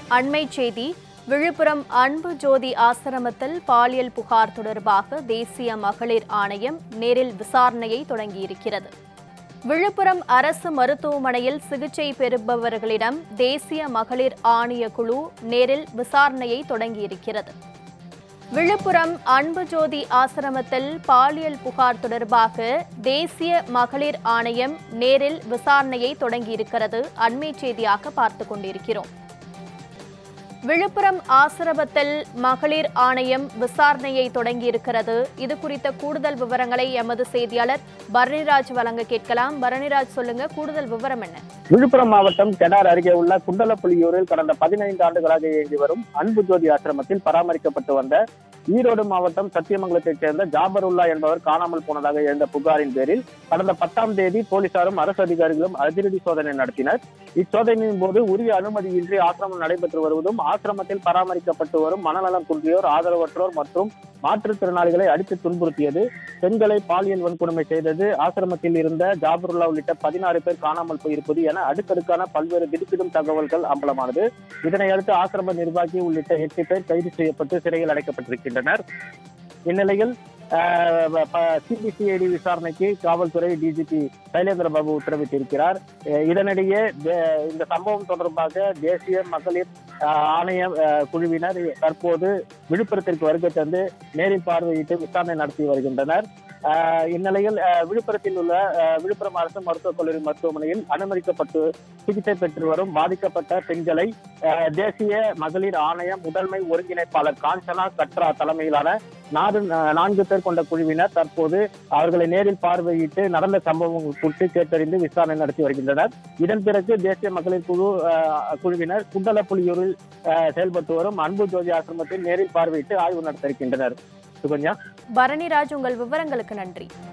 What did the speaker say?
அண்மை செய்தி விழுப்புரம் அன்பு ஜோதி ஆசிரமத்தில் பாலியல் புகார் தொடர்பாக தேசிய மகளிர் ஆணையம் நேரில் விசாரணையை தொடங்கியிருக்கிறது விழுப்புரம் அரசு மருத்துவமனையில் சிகிச்சை பெறுபவர்களிடம் தேசிய மகளிர் ஆணைய குழு நேரில் விசாரணையை தொடங்கியிருக்கிறது விழுப்புரம் அன்பு ஜோதி ஆசிரமத்தில் பாலியல் புகார் தொடர்பாக தேசிய மகளிர் ஆணையம் நேரில் விசாரணையை தொடங்கியிருக்கிறது அண்மை செய்தியாக பார்த்து கொண்டிருக்கிறோம் விழுப்புரம் ஆசிரமத்தில் மகளிர் ஆணையம் விசாரணையை தொடங்கியிருக்கிறது இது குறித்த கூடுதல் விவரங்களை எமது செய்தியாளர் பரணிராஜ் வழங்க கேட்கலாம் பரணிராஜ் சொல்லுங்க கூடுதல் விவரம் என்ன விழுப்புரம் மாவட்டம் கெடார் அருகே உள்ள குண்டலப்புலியூரில் கடந்த பதினைந்து ஆண்டுகளாக இயங்கி வரும் அன்பு ஜோதி ஆசிரமத்தில் பராமரிக்கப்பட்டு வந்த ஈரோடு மாவட்டம் சத்தியமங்கலத்தைச் சேர்ந்த ஜாபருல்லா என்பவர் காணாமல் போனதாக எழுந்த புகாரின் பேரில் கடந்த பத்தாம் தேதி போலீசாரும் அரசு அதிகாரிகளும் அதிரடி சோதனை நடத்தினர் இச்சோதனையின் போது உரிய அனுமதியின்றி ஆசிரமம் நடைபெற்று வருவதும் ஆசிரமத்தில் பராமரிக்கப்பட்டு வரும் மனநலம் குன்றியோர் ஆதரவற்றோர் மற்றும் மாற்றுத்திறனாளிகளை அடித்து துன்புறுத்தியது பெண்களை பாலியல் வன்கொடுமை செய்தது ஆசிரமத்தில் இருந்த ஜாபருல்லா உள்ளிட்ட பதினாறு பேர் காணாமல் போயிருப்பது என அடுக்கடுக்கான பல்வேறு திடுக்கிடும் தகவல்கள் அம்பலமானது இதனை அடுத்து ஆசிரம நிர்வாகி உள்ளிட்ட எட்டு பேர் கைது செய்யப்பட்டு சிறையில் அடைக்கப்பட்டிருக்கின்றனர் இந்நிலையில் சிபிசிஐடி விசாரணைக்கு காவல்துறை டிஜிபி சைலேந்திர பாபு உத்தரவிட்டிருக்கிறார் அஹ் இதனிடையே தே- இந்த சம்பவம் தொடர்பாக தேசிய மகளிர் அஹ், ஆணைய அஹ், குழுவினர் தற்போது விழுப்புரத்திற்கு வருகை தந்து நேரில் பார்வையிட்டு விசாரணை நடத்தி வருகின்றனர் அஹ், இந்நிலையில் அஹ், விழுப்புரத்தில் உள்ள அஹ், விழுப்புரம் அரசு மருத்துவக் கல்லூரி மருத்துவமனையில் அனுமதிக்கப்பட்டு சிகிச்சை பெற்று வரும் பாதிக்கப்பட்ட பெண்களை அஹ், தேசிய மகளிர் ஆணைய முதன்மை ஒருங்கிணைப்பாளர் காஞ்சனா கட்ரா தலைமையிலான நாடு அஹ், நான்கு பேர் கொண்ட குழுவினர் தற்போது அவர்களை நேரில் பார்வையிட்டு நடந்த சம்பவங்கள் குறித்து கேட்டறிந்து விசாரணை நடத்தி வருகின்றனர் இதன் பிறகு தேசிய மகளிர் குழு அஹ், குழுவினர் குண்டலப்புலியூரில் அஹ், செயல்பட்டு வரும் அன்பு ஜோதி ஆசிரமத்தில் நேரில் பார்வையிட்டு ஆய்வு நடத்த இருக்கின்றனர் சுகன்யா பரணிராஜ் உங்கள் விவரங்களுக்கு நன்றி